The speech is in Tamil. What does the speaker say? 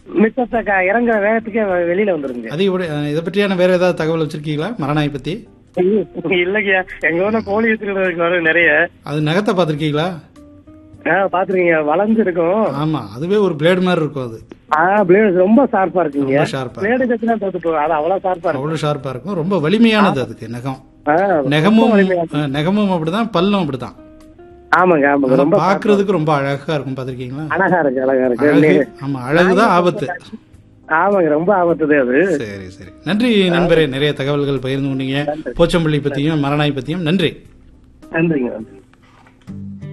மிச்சத்தை க- இறங்குற வேகத்துக்கே வெ- வெளியில வந்துருங்க அது இப்படி அஹ், இதை பற்றியான வேற ஏதாவது தகவல் வச்சிருக்கீங்களா மரநாய் பத்தி இல்லைங்க எங்க ஊர்ல கோழி வச்சிருக்கிறதுக்கு வரும் நிறைய அது நகத்தை பார்த்திருக்கீங்களா ஆ, பாத்துருக்கீங்க வளைஞ்சு இருக்கும் ஆமா அதுவே ஒரு பிளேடு மாதிரி இருக்கும் அது ஆ பிளேடு ரொம்ப ஷார்ப்பா இருக்குங்க ரொம்ப ஷார்ப்பா பிளேடு கத்துனா தோத்து போகும் அது அவ்வளவு ஷார்ப்பா இருக்கும் அவ்வளவு ஷார்ப்பா இருக்கும் ரொம்ப வலிமையானது அதுக்கு நகம் ஆ, நகமும் ரொம்ப வலிமையா இருக்கும். அஹ், நகமும் அப்படிதான் பல்லும் அப்படிதான் ஆமாங்க ஆமாங்க ஆனா ரொம்ப பாக்குறதுக்கு ரொம்ப அழகா இருக்கும் பாத்திருக்கீங்களா அழகா இருக்கு அழகா இருக்கு அழகு ஆமா அழகுதான் ஆபத்து ஆமாங்க ரொம்ப ஆபத்துது அது சரி சரி நன்றி நண்பரே நிறைய தகவல்கள் பகிர்ந்து கொண்டீங்க போச்சம்பள்ளி பத்தியும் மரநாய் பத்தியும் நன்றி நன்றிங்க நன்றி